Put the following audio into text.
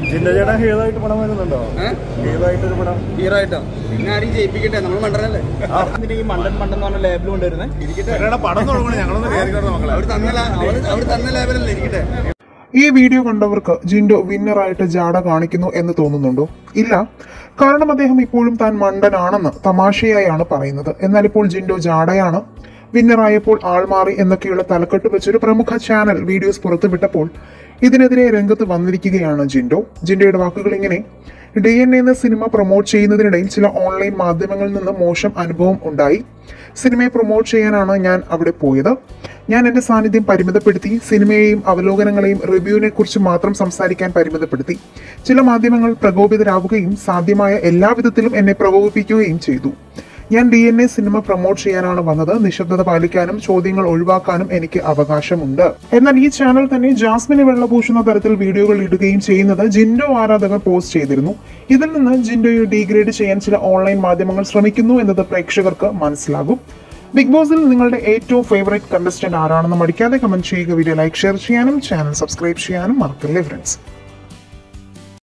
ജിൻഡോ ചേട്ടാ ഹീറോയിട്ട് പടം വരുന്നുണ്ടോ ഹീറോയിട്ടൊരു പടം ഹീറോ ആയിട്ടോ പിന്നെ ആരെയും ജയിപ്പിക്കട്ടെ നമ്മൾ മണ്ടനല്ലേ എന്തിനാ ഈ മണ്ടൻ മണ്ടൻ എന്ന് പറഞ്ഞ ലേബിൾ കൊണ്ടുവരുന്നത് ഇരിക്കട്ടെ പടം തുടങ്ങണം ഞങ്ങളൊന്ന് കയറിക്കോട്ടെ മക്കളെ അവർ തന്ന ല- അവര് അവർ തന്ന ലേബലല്ലേ ഇരിക്കട്ടെ ഈ വീഡിയോ കണ്ടവർക്ക് ജിൻഡോ വിന്നറായിട്ട് ജാട കാണിക്കുന്നു എന്ന് തോന്നുന്നുണ്ടോ ഇല്ല കാരണം അദ്ദേഹം ഇപ്പോഴും താൻ മണ്ടനാണെന്ന് തമാശയായാണ് പറയുന്നത് എന്നാൽ ഇപ്പോൾ ജിൻഡോ ജാടയാണ് വിന്നറായപ്പോൾ ആൾ മാറി എന്നൊക്കെയുള്ള തലക്കെട്ട് വെച്ചൊരു പ്രമുഖ ചാനൽ വീഡിയോസ് പുറത്തുവിട്ടപ്പോൾ ഇതിനെതിരെ രംഗത്ത് വന്നിരിക്കുകയാണ് ജിൻഡോ ജിൻഡോയുടെ വാക്കുകൾ ഇങ്ങനെ ഡി എൻ എന്ന സിനിമ പ്രൊമോട്ട് ചെയ്യുന്നതിനിടയിൽ ചില ഓൺലൈൻ മാധ്യമങ്ങളിൽ നിന്ന് മോശം അനുഭവം ഉണ്ടായി സിനിമയെ പ്രൊമോട്ട് ചെയ്യാനാണ് ഞാൻ അവിടെ പോയത് ഞാൻ എൻ്റെ സാന്നിധ്യം പരിമിതപ്പെടുത്തി സിനിമയെയും അവലോകനങ്ങളെയും റിവ്യൂവിനെ കുറിച്ച് മാത്രം സംസാരിക്കാൻ പരിമിതപ്പെടുത്തി ചില മാധ്യമങ്ങൾ പ്രകോപിതരാവുകയും സാധ്യമായ എല്ലാ വിധത്തിലും എന്നെ പ്രകോപിപ്പിക്കുകയും ചെയ്തു ഞാൻ ഡി എൻ എ സിനിമ പ്രൊമോട്ട് ചെയ്യാനാണ് വന്നത് നിശബ്ദത പാലിക്കാനും ചോദ്യങ്ങൾ ഒഴിവാക്കാനും എനിക്ക് അവകാശമുണ്ട് എന്നാൽ ഈ ചാനൽ തന്നെ ജാസ്മിനെ വെള്ളപൂശുന്ന തരത്തിൽ വീഡിയോകൾ ഇടുകയും ചെയ്യുന്നത് ജിൻഡോ ആരാധകർ പോസ്റ്റ് ചെയ്തിരുന്നു ഇതിൽ നിന്ന് ജിൻഡോയെ ഡീഗ്രേഡ് ചെയ്യാൻ ചില ഓൺലൈൻ മാധ്യമങ്ങൾ ശ്രമിക്കുന്നു എന്നത് പ്രേക്ഷകർക്ക് മനസ്സിലാകും ബിഗ് ബോസിൽ നിങ്ങളുടെ ഏറ്റവും ഫേവറേറ്റ് കണ്ടസ്റ്റന്റ് ആരാണെന്ന് മടിക്കാതെ കമന്റ് ചെയ്യുക വീഡിയോ ലൈക്ക് ഷെയർ ചെയ്യാനും ചാനൽ സബ്സ്ക്രൈബ് ചെയ്യാനും മറക്കല്ലേ ഫ്രണ്ട്സ്